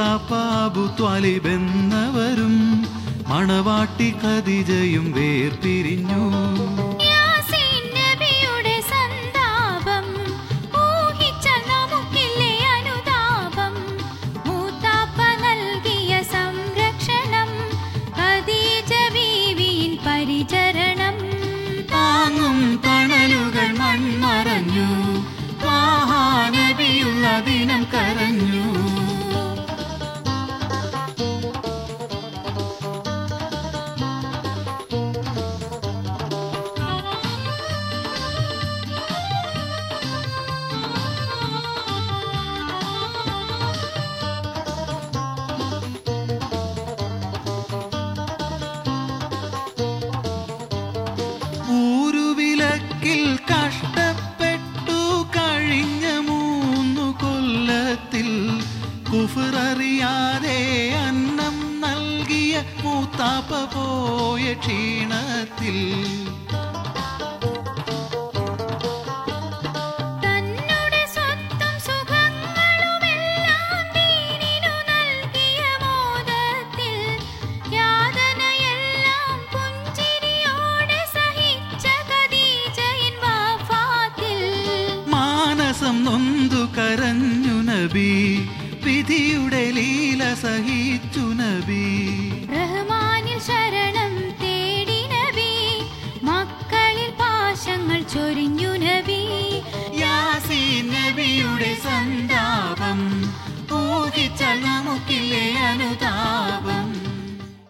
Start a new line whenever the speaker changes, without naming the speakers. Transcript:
മൂത്താപ്പാബു ത്വാലിബെന്നവരും മണവാട്ടി ഖദിജയും വേർപിരിഞ്ഞു
യാസീൻ നബിയുടെ സന്താപം ഊഹിച്ച നമുക്കില്ലേ അനുതാപം മൂത്താപ്പ നൽകിയ സംരക്ഷണം ഖദീജ ബീവിയിൻ പരിചരണം
താങ്ങും തണലുകൾ മൺമറഞ്ഞു മഹാനബിയുള്ള ദിനം കരഞ്ഞു ഊരുവിലക്കിൽ കഷ്ടപ്പെട്ടു കഴിഞ്ഞ മൂന്നു കൊല്ലത്തിൽ കുഫററിയാതെ അന്നം നൽകിയ മൂത്താപ്പ പോയ ക്ഷീണത്തിൽ
തന്നുടെ സ്വത്തും സുഖങ്ങളുമെല്ലാം ദീനിനു നൽകിയ മോദത്തിൽ യാതനയെല്ലാം പുഞ്ചിരിയോടെ സഹിച്ച ഖദീജയിൻ വഫാത്തിൽ
മാനസം നൊന്തു കരഞ്ഞു നബി വിധിയുടെ ലീല സഹിച്ചു നബി
റഹ്മാനിൽ ശരണം തേടി നബി മക്കളിൽ പാശങ്ങൾ ചൊരിഞ്ഞു